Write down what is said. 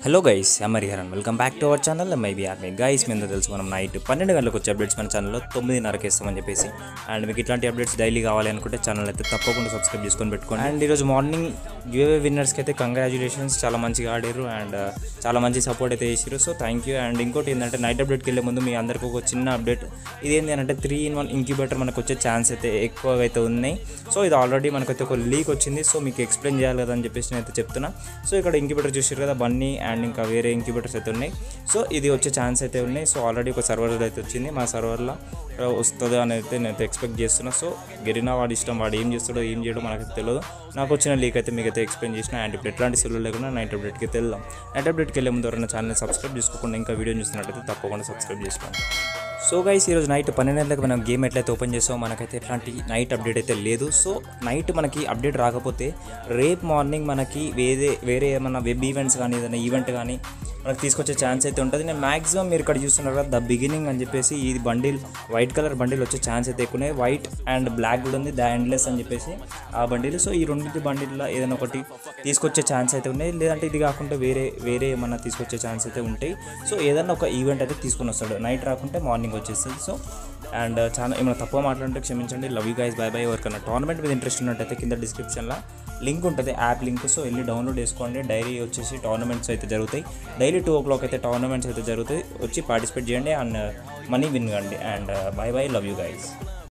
hello guys అమరి హరన్ welcome back to our channel maybe army guys మీద తెలుసు మనం నైట్ పన్నెండు గంటలకు వచ్చే అప్డేట్స్ మన ఛానల్లో తొమ్మిదిన్నరకి ఇస్తామని చెప్పేసి అండ్ మీకు ఇట్లాంటి అప్డేట్స్ డైలీ కావాలి అనుకుంటే ఛానల్ అయితే తప్పకుండా సబ్స్క్రైబ్ చేసుకొని పెట్టుకోండి అండ్ ఈరోజు మార్నింగ్ గివ్వే విన్నర్స్కి అయితే కంగ్రాచులేషన్స్ చాలా మంచిగా ఆడారు అండ్ చాలా మంచి సపోర్ట్ అయితే చేసారు సో థ్యాంక్ యూ అండ్ ఇంకోటి ఏంటంటే నైట్ అప్డేట్కి వెళ్ళే ముందు మీ అందరికీ ఒక చిన్న అప్డేట్ ఇదేంటి అంటే త్రీ ఇన్ వన్ ఇంక్యుబేటర్ మనకు వచ్చే ఛాన్స్ అయితే ఎక్కువగా అయితే ఉన్నాయి సో ఇది ఆల్రెడీ మనకైతే ఒక లీక్ వచ్చింది సో మీకు ఎక్స్ప్లెయిన్ చేయాలి కదా అని చెప్పేసి నేను అయితే చెప్తున్నా సో ఇక్కడ ఇంక్యుబేటర్ చూసారు కదా బన్నీ అండ్ ఇంకా వేరే ఇంక్యుబేటర్స్ అయితే ఉన్నాయి సో ఇది వచ్చే ఛాన్స్ అయితే ఉన్నాయి సో ఆల్రెడీ ఒక సర్వర్ అయితే వచ్చింది మా సర్వర్లో వస్తుంది అని అయితే నేను ఎక్స్పెక్ట్ చేస్తున్నా సో గెరినా వాడి ఇష్టం వాడు ఏం చేస్తాడో ఏం చేయడో మనకు తెలియదు నాకు వచ్చిన లీక్ అయితే మీకు అయితే ఎక్స్ప్లెయిన్ చేసిన అండ్ ఇప్పుడు ఎట్లాంటి సెల్లు లేకుండా నైట్ అప్డేట్కి అయితే వెళ్దాం నైట్ అప్డేట్కి వెళ్ళే ముందు ఎవరైనా ఛానల్ సబ్స్క్రైబ్ చేసుకోకుండా ఇంకా వీడియో చూస్తున్నట్టయితే తప్పకుండా సబ్స్క్రైబ్ చేసుకోండి సో గైస్ ఈరోజు నైట్ పన్నెండు గంటలకు మనం గేమ్ ఎట్లయితే ఓపెన్ చేసామో మనకైతే ఎట్లాంటి నైట్ అప్డేట్ అయితే లేదు సో నైట్ మనకి అప్డేట్ రాకపోతే రేపు మార్నింగ్ మనకి వేరే వేరే ఏమైనా వెబ్ ఈవెంట్స్ కానీ ఏదైనా ఈవెంట్ కానీ మనకు తీసుకొచ్చే ఛాన్స్ అయితే ఉంటుంది నేను మాక్సిమం మీరు ఇక్కడ చూస్తున్నారు కదా ద బిగినింగ్ అని చెప్పేసి ఇది బండిల్ వైట్ కలర్ బండిల్ వచ్చే ఛాన్స్ అయితే ఎక్కువ ఉన్నాయి వైట్ అండ్ బ్లాక్ కూడా ఉంది ద ఎండ్లెస్ అని చెప్పేసి ఆ బండిల్ సో ఈ రెండింటి బండిల్లో ఏదైనా ఒకటి తీసుకొచ్చే ఛాన్స్ అయితే ఉన్నాయి లేదంటే ఇది కాకుండా వేరే వేరే ఏమన్నా తీసుకొచ్చే ఛాన్స్ అయితే ఉంటాయి సో ఏదైనా ఒక ఈవెంట్ అయితే తీసుకొని వస్తాడు నైట్ రాకుంటే మార్నింగ్ వచ్చేస్తుంది సో అండ్ చాలా ఏమైనా తక్కువ మాట్లాడుంటే క్షమించండి love you guys bye bye ఎవరికైనా టోర్నమెంట్ మీద ఇంట్రెస్ట్ ఉన్నట్టయితే కింద డిస్క్రిప్షన్లో లింక్ ఉంటుంది యాప్ లింక్ సో వెళ్ళి డౌన్లోడ్ చేసుకోండి డైలీ వచ్చేసి టోర్నమెంట్స్ అయితే జరుగుతాయి డైలీ టూ ఓ క్లాక్ అయితే టోర్నమెంట్స్ అయితే జరుగుతాయి వచ్చి పార్టిసిపేట్ చేయండి అండ్ మనీ విన్ కండి and bye bye love you guys